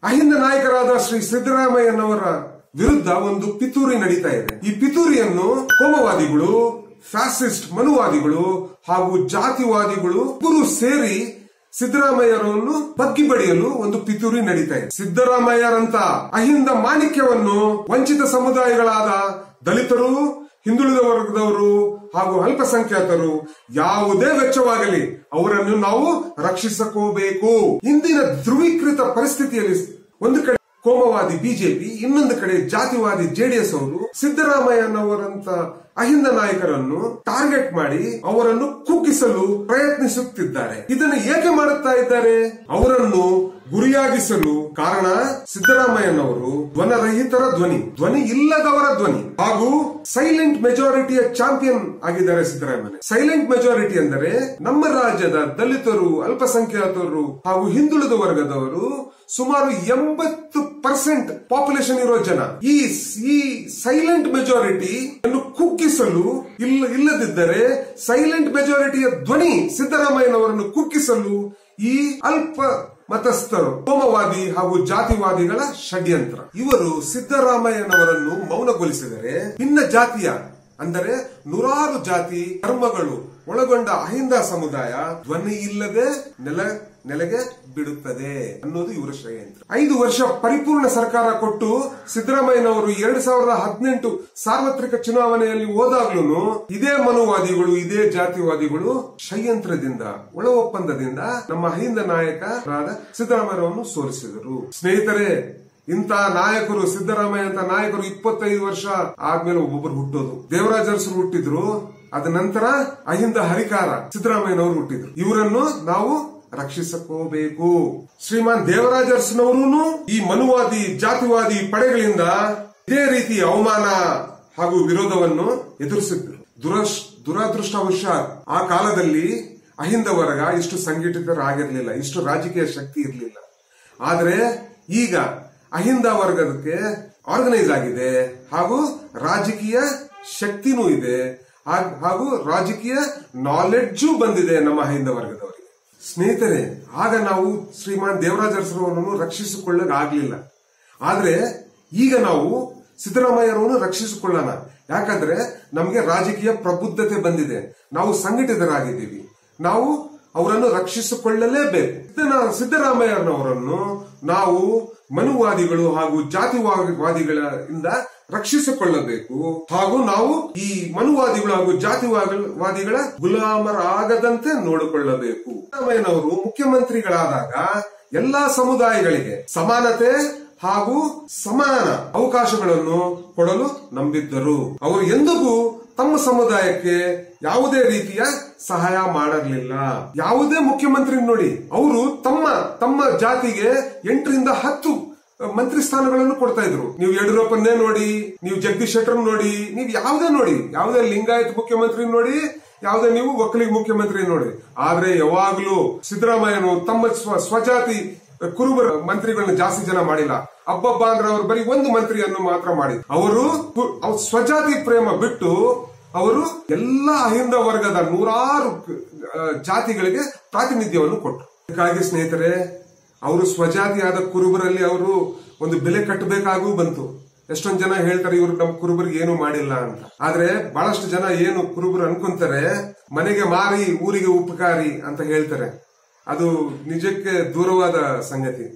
ಅಹಿಂದ ನಾಯಕರಾದ ಶ್ರೀ ಸಿದ್ದರಾಮಯ್ಯನವರ ವಿರುದ್ಧ ಒಂದು ಪಿತೂರಿ ನಡೀತಾ ಇದೆ ಈ ಪಿತೂರಿಯನ್ನು ಕೋಮವಾದಿಗಳು ಫ್ಯಾಸಿಸ್ಟ್ ಮನುವಾದಿಗಳು ಹಾಗೂ ಜಾತಿವಾದಿಗಳು ಇಬ್ಬರು ಸೇರಿ ಸಿದ್ದರಾಮಯ್ಯರನ್ನು ಬಗ್ಗಿ ಬಡಿಯಲು ಒಂದು ಪಿತೂರಿ ನಡೀತಾ ಇದೆ ಸಿದ್ದರಾಮಯ್ಯರಂತ ಅಹಿಂದ ಮಾಣಿಕ್ಯವನ್ನು ವಂಚಿತ ಸಮುದಾಯಗಳಾದ ದಲಿತರು ಹಿಂದುಳಿದ ವರ್ಗದವರು ಹಾಗೂ ಅಲ್ಪಸಂಖ್ಯಾತರು ಯಾವುದೇ ವೆಚ್ಚವಾಗಲಿ ಅವರನ್ನು ನಾವು ರಕ್ಷಿಸಕೋಬೇಕು ಇಂದಿನ ಧ್ರುವೀಕೃತ ಪರಿಸ್ಥಿತಿಯಲ್ಲಿ ಒಂದು ಕಡೆ ಕೋಮವಾದಿ ಬಿಜೆಪಿ ಇನ್ನೊಂದು ಕಡೆ ಜಾತಿವಾದಿ ಜೆಡಿಎಸ್ ಅವರು ಸಿದ್ದರಾಮಯ್ಯನವರಂತ ಅಹಿಂದ ನಾಯಕರನ್ನು ಟಾರ್ಗೆಟ್ ಮಾಡಿ ಅವರನ್ನು ಕುಗ್ಗಿಸಲು ಪ್ರಯತ್ನಿಸುತ್ತಿದ್ದಾರೆ ಇದನ್ನು ಏಕೆ ಮಾಡುತ್ತಾ ಇದ್ದಾರೆ ಅವರನ್ನು ಗುರಿಯಾಗಿಸಲು ಕಾರಣ ಸಿದ್ದರಾಮಯ್ಯನವರು ಧ್ವನರಹಿತರ ಧ್ವನಿ ಧ್ವನಿ ಇಲ್ಲದವರ ಧ್ವನಿ ಹಾಗೂ ಸೈಲೆಂಟ್ ಮೆಜಾರಿಟಿಯ ಚಾಂಪಿಯನ್ ಆಗಿದ್ದಾರೆ ಸಿದ್ದರಾಮಯ್ಯ ಸೈಲೆಂಟ್ ಮೆಜಾರಿಟಿ ಅಂದರೆ ನಮ್ಮ ರಾಜ್ಯದ ದಲಿತರು ಅಲ್ಪಸಂಖ್ಯಾತರು ಹಾಗೂ ಹಿಂದುಳಿದ ವರ್ಗದವರು ಸುಮಾರು ಎಂಬತ್ತು ಪರ್ಸೆಂಟ್ ಪಾಪ್ಯುಲೇಷನ್ ಇರೋ ಜನ ಈ ಈ ಸೈಲೆಂಟ್ ಮೆಜಾರಿಟಿ ಅನ್ನು ಕುಗ್ಗಿಸಲು ಇಲ್ಲ ಇಲ್ಲದಿದ್ದರೆ ಸೈಲೆಂಟ್ ಮೆಜಾರಿಟಿಯ ಧ್ವನಿ ಸಿದ್ದರಾಮಯ್ಯನವರನ್ನು ಕುಗ್ಗಿಸಲು ಈ ಅಲ್ಪ ಮತಸ್ಥರು ಕೋಮವಾದಿ ಹಾಗೂ ಜಾತಿವಾದಿಗಳ ಷಡ್ಯಂತ್ರ ಇವರು ಸಿದ್ದರಾಮಯ್ಯನವರನ್ನು ಮೌನಗೊಳಿಸಿದರೆ ಭಿನ್ನ ಜಾತಿಯ ಅಂದರೆ ನೂರಾರು ಜಾತಿ ಧರ್ಮಗಳು ಒಳಗೊಂಡ ಅಹಿಂದ ಸಮುದಾಯ ಧ್ವನಿ ಇಲ್ಲದೆ ನೆಲ ನೆಲೆಗೆ ಬಿಡುತ್ತದೆ ಅನ್ನೋದು ಇವರ ಷಡ್ಯಂತ್ರ ಐದು ವರ್ಷ ಪರಿಪೂರ್ಣ ಸರ್ಕಾರ ಕೊಟ್ಟು ಸಿದ್ದರಾಮಯ್ಯನವರು ಎರಡ್ ಸಾವಿರದ ಹದಿನೆಂಟು ಸಾರ್ವತ್ರಿಕ ಚುನಾವಣೆಯಲ್ಲಿ ಹೋದಾಗ್ಲೂ ಇದೇ ಮನುವಾದಿಗಳು ಇದೇ ಜಾತಿವಾದಿಗಳು ಷಡ್ಯಂತ್ರದಿಂದ ಒಳ ಒಪ್ಪಂದದಿಂದ ನಮ್ಮ ಅಹಿಂದ ನಾಯಕರಾದ ಸಿದ್ದರಾಮಯ್ಯರವನ್ನು ಸೋಲಿಸಿದರು ಸ್ನೇಹಿತರೆ ಇಂಥ ನಾಯಕರು ಸಿದ್ದರಾಮಯ್ಯ ಅಂತ ನಾಯಕರು ಇಪ್ಪತ್ತೈದು ವರ್ಷ ಆದ್ಮೇಲೆ ಒಬ್ಬೊಬ್ರು ಹುಟ್ಟೋದು ದೇವರಾಜ ಅರಸರು ಹುಟ್ಟಿದ್ರು ಅದ ನಂತರ ಅಹಿಂದ ಹರಿಕಾರ ಸಿದ್ದರಾಮಯ್ಯನವರು ಹುಟ್ಟಿದ್ರು ಇವರನ್ನು ನಾವು ರಕ್ಷಿಸಕೋಬೇಕು ಶ್ರೀಮಾನ್ ದೇವರಾಜ ಅರಸನವರು ಈ ಮನುವಾದಿ ಜಾತಿವಾದಿ ಪಡೆಗಳಿಂದ ಇದೇ ರೀತಿ ಅವಮಾನ ಹಾಗೂ ವಿರೋಧವನ್ನು ಎದುರಿಸಿದ್ರು ದುರಶ್ ದುರದೃಷ್ಟವಶಾತ್ ಆ ಕಾಲದಲ್ಲಿ ಅಹಿಂದ ವರ್ಗ ಇಷ್ಟು ಸಂಘಟಿತರಾಗಿರ್ಲಿಲ್ಲ ಇಷ್ಟು ರಾಜಕೀಯ ಶಕ್ತಿ ಇರಲಿಲ್ಲ ಆದ್ರೆ ಈಗ ಅಹಿಂದ ವರ್ಗದಕ್ಕೆ ಆರ್ಗನೈಸ್ ಆಗಿದೆ ಹಾಗೂ ರಾಜಕೀಯ ಶಕ್ತಿನೂ ಇದೆ ಹಾಗ್- ಹಾಗೂ ರಾಜಕೀಯ ನಾಲೆಡ್ಜು ಬಂದಿದೆ ನಮ್ಮ ಅಹಿಂದ ವರ್ಗದವರಿಗೆ ಸ್ನೇಹಿತರೆ ಆಗ ನಾವು ಶ್ರೀಮಾನ್ ದೇವರಾಜ ಅರಸರವರನ್ನು ರಕ್ಷಿಸಿಕೊಳ್ಳಲಾಗ್ಲಿಲ್ಲ ಆದ್ರೆ ಈಗ ನಾವು ಸಿದ್ದರಾಮಯ್ಯರವನ್ನು ರಕ್ಷಿಸಿಕೊಳ್ಳೋಣ ಯಾಕಂದ್ರೆ ನಮಗೆ ರಾಜಕೀಯ ಪ್ರಬುದ್ಧತೆ ಬಂದಿದೆ ನಾವು ಸಂಘಟಿತರಾಗಿದ್ದೀವಿ ನಾವು ಅವರನ್ನು ರಕ್ಷಿಸಿಕೊಳ್ಳಲೇಬೇಕು ಇದನ್ನ ಸಿದ್ದರಾಮಯ್ಯನವರನ್ನು ನಾವು ಮನುವಾದಿಗಳು ಹಾಗೂ ಜಾತಿವಾದಿಗಳಿಂದ ರಕ್ಷಿಸಿಕೊಳ್ಳಬೇಕು ಹಾಗೂ ನಾವು ಈ ಮನುವಾದಿಗಳು ಹಾಗೂ ಜಾತಿವಾದಿಗಳ ಗುಲಾಮರಾಗದಂತೆ ನೋಡಿಕೊಳ್ಳಬೇಕು ಸಿದ್ದರಾಮಯ್ಯನವರು ಮುಖ್ಯಮಂತ್ರಿಗಳಾದಾಗ ಎಲ್ಲಾ ಸಮುದಾಯಗಳಿಗೆ ಸಮಾನತೆ ಹಾಗೂ ಸಮಾನ ಅವಕಾಶಗಳನ್ನು ಕೊಡಲು ನಂಬಿದ್ದರು ಅವರು ಎಂದಿಗೂ ತಮ್ಮ ಸಮುದಾಯಕ್ಕೆ ಯಾವುದೇ ರೀತಿಯ ಸಹಾಯ ಮಾಡಿರಲಿಲ್ಲ ಯಾವುದೇ ಮುಖ್ಯಮಂತ್ರಿ ನೋಡಿ ಅವರು ತಮ್ಮ ತಮ್ಮ ಜಾತಿಗೆ ಎಂಟರಿಂದ ಹತ್ತು ಮಂತ್ರಿ ಸ್ಥಾನಗಳನ್ನು ಕೊಡ್ತಾ ಇದ್ರು ನೀವು ಯಡಿಯೂರಪ್ಪನ್ನೇ ನೋಡಿ ನೀವು ಜಗದೀಶ್ ಶೆಟ್ಟರ್ ನೋಡಿ ನೀವು ಯಾವುದೇ ನೋಡಿ ಯಾವುದೇ ಲಿಂಗಾಯತ್ ಮುಖ್ಯಮಂತ್ರಿ ನೋಡಿ ಯಾವುದೇ ನೀವು ಒಕ್ಕಲಿಗ ಮುಖ್ಯಮಂತ್ರಿ ನೋಡಿ ಆದ್ರೆ ಯಾವಾಗ್ಲೂ ಸಿದ್ದರಾಮಯ್ಯನು ತಮ್ಮ ಸ್ವ ಸ್ವಜಾತಿ ಕುರುಬರ ಮಂತ್ರಿಗಳನ್ನ ಜಾಸ್ತಿ ಜನ ಮಾಡಿಲ್ಲ ಅಬ್ಬಬ್ಬ ಅಂದ್ರೆ ಅವರು ಬರೀ ಒಂದು ಮಂತ್ರಿಯನ್ನು ಮಾತ್ರ ಮಾಡಿ ಅವರು ಕು- ಅವ್ರ ಸ್ವಜಾತಿ ಪ್ರೇಮ ಬಿಟ್ಟು ಅವರು ಎಲ್ಲ ಅಹಿಂದ ವರ್ಗದ ನೂರಾರು ಆ, ಜಾತಿಗಳಿಗೆ ಪ್ರಾತಿನಿಧ್ಯವನ್ನು ಕೊಟ್ಟರು ಅದಕ್ಕಾಗಿ ಸ್ನೇಹಿತರೆ ಅವರು ಸ್ವಜಾತಿಯಾದ ಕುರುಬರಲ್ಲಿ ಅವರು ಒಂದು ಬೆಲೆ ಕಟ್ಟಬೇಕಾಗೂ ಬಂತು ಎಷ್ಟೊಂದ್ ಜನ ಹೇಳ್ತಾರೆ ಇವರು ನಮ್ಮ ಕುರುಬರಿಗೆ ಏನು ಮಾಡಿಲ್ಲ ಅಂತ ಆದ್ರೆ ಬಹಳಷ್ಟು ಜನ ಏನು ಕುರುಬರು ಅನ್ಕೊಂತಾರೆ ಮನೆಗೆ ಮಾರಿ ಊರಿಗೆ ಉಪಕಾರಿ ಅಂತ ಹೇಳ್ತಾರೆ ಅದು ನಿಜಕ್ಕೆ ದೂರವಾದ ಸಂಗತಿ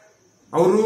ಅವರು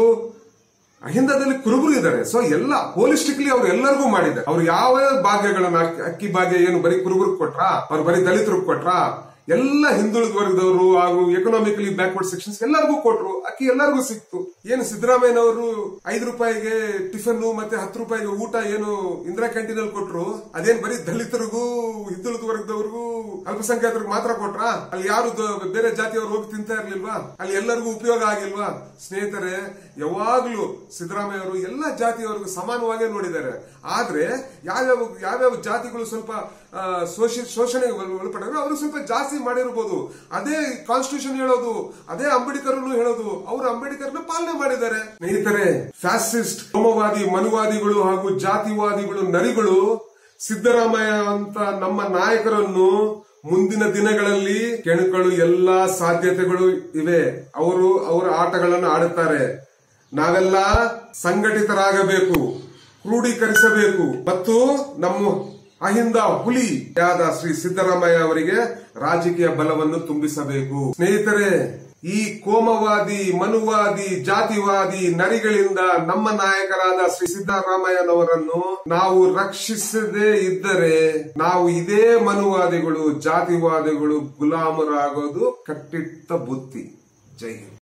ಅಹಿಂದದಲ್ಲಿ ಕುರುಬರು ಇದ್ದಾರೆ ಸೊ ಎಲ್ಲ ಹೋಲಿಸ್ಟಿಕ್ಲಿ ಅವ್ರು ಎಲ್ಲರಿಗೂ ಮಾಡಿದ್ದಾರೆ ಅವ್ರು ಯಾವ ಭಾಗ್ಯಗಳನ್ನ ಅಕ್ಕಿ- ಅಕ್ಕಿ ಭಾಗ್ಯ ಏನು ಬರೀ ಕುರುಬರಿಗೆ ಕೊಟ್ರಾ ಅವ್ರು ಬರೀ ದಲಿತರಿಗೆ ಕೊಟ್ರಾ ಎಲ್ಲ ಹಿಂದುಳಿದ ವರ್ಗದವರು ಹಾಗೂ ಎಕನಾಮಿಕಲಿ ಬ್ಯಾಕ್ವರ್ಡ್ ಸೆಕ್ಷನ್ಸ್ ಎಲ್ಲರಿಗೂ ಕೊಟ್ರು ಅಕ್ಕಿ ಎಲ್ಲರಿಗೂ ಸಿಕ್ತು ಏನು ಸಿದ್ದರಾಮಯ್ಯನವರು ಐದು ರೂಪಾಯಿಗೆ ಟಿಫನ್ ಮತ್ತೆ ಹತ್ತು ರೂಪಾಯಿಗೆ ಊಟ ಏನು ಇಂದಿರಾ ಕ್ಯಾಂಟೀನ್ ಅಲ್ಲಿ ಕೊಟ್ರು ಅದೇನ್ ಬರೀ ದಲಿತರಿಗೂ ಹಿಂದುಳಿದ ವರ್ಗದವ್ರಿಗೂ ಅಲ್ಪಸಂಖ್ಯಾತರಿಗೆ ಮಾತ್ರ ಕೊಟ್ರಾ ಅಲ್ಲಿ ಯಾರು ದ- ಬೇರೆ ಜಾತಿಯವರು ಹೋಗಿ ತಿಂತಾ ಇರ್ಲಿಲ್ವಾ ಅಲ್ಲಿ ಎಲ್ಲರಿಗೂ ಉಪಯೋಗ ಆಗಿಲ್ವಾ ಸ್ನೇಹಿತರೆ ಯಾವಾಗ್ಲೂ ಸಿದ್ದರಾಮಯ್ಯ ಅವರು ಎಲ್ಲ ಜಾತಿಯವರಿಗೂ ಸಮಾನವಾಗೇ ನೋಡಿದ್ದಾರೆ ಆದ್ರೆ ಯಾವ್ಯಾವ ಯಾವ್ಯಾವ ಜಾತಿಗಳು ಸ್ವಲ್ಪ ಆ, ಶೋಷಿ ಶೋಷಣೆಗೆ ಒಳ- ಒಳಪಟ್ಟಿದ್ರೆ ಅವರು ಸ್ವಲ್ಪ ಜಾಸ್ತಿ ಮಾಡಿರ್ಬೋದು ಅದೇ ಕಾನ್ಸ್ಟಿಟ್ಯೂಷನ್ ಹೇಳೋದು ಅದೇ ಅಂಬೇಡ್ಕರ್ ಹೇಳೋದು ಅವರು ಅಂಬೇಡ್ಕರ್ನ ಪಾಲನೆ ಮಾಡಿದ್ದಾರೆ ಸ್ನೇಹಿತರೆ ಫ್ಯಾಸಿಸ್ಟ್ ಕೋಮವಾದಿ ಮನುವಾದಿಗಳು ಹಾಗೂ ಜಾತಿವಾದಿಗಳು ನರಿಗಳು ಸಿದ್ದರಾಮಯ್ಯ ಅಂತ ನಮ್ಮ ನಾಯಕರನ್ನು ಮುಂದಿನ ದಿನಗಳಲ್ಲಿ ಕೆಣಕಲು ಎಲ್ಲಾ ಸಾಧ್ಯತೆಗಳು ಇವೆ ಅವರು ಅವರ ಆಟಗಳನ್ನು ಆಡುತ್ತಾರೆ ನಾವೆಲ್ಲ ಸಂಘಟಿತರಾಗಬೇಕು ಕ್ರೋಢೀಕರಿಸಬೇಕು ಮತ್ತು ನಮ್ಮ ಅಹಿಂದ ಹುಲಿಯಾದ ಶ್ರೀ ಸಿದ್ದರಾಮಯ್ಯ ಅವರಿಗೆ ರಾಜಕೀಯ ಬಲವನ್ನು ತುಂಬಿಸಬೇಕು ಸ್ನೇಹಿತರೆ ಈ ಕೋಮವಾದಿ ಮನುವಾದಿ ಜಾತಿವಾದಿ ನರಿಗಳಿಂದ ನಮ್ಮ ನಾಯಕರಾದ ಶ್ರೀ ಸಿದ್ದರಾಮಯ್ಯನವರನ್ನು ನಾವು ರಕ್ಷಿಸದೇ ಇದ್ದರೆ ನಾವು ಇದೇ ಮನುವಾದಿಗಳು ಜಾತಿವಾದಿಗಳು ಗುಲಾಮರಾಗೋದು ಕಟ್ಟಿಟ್ಟ ಬುತ್ತಿ ಜೈ ಹಿಂದ್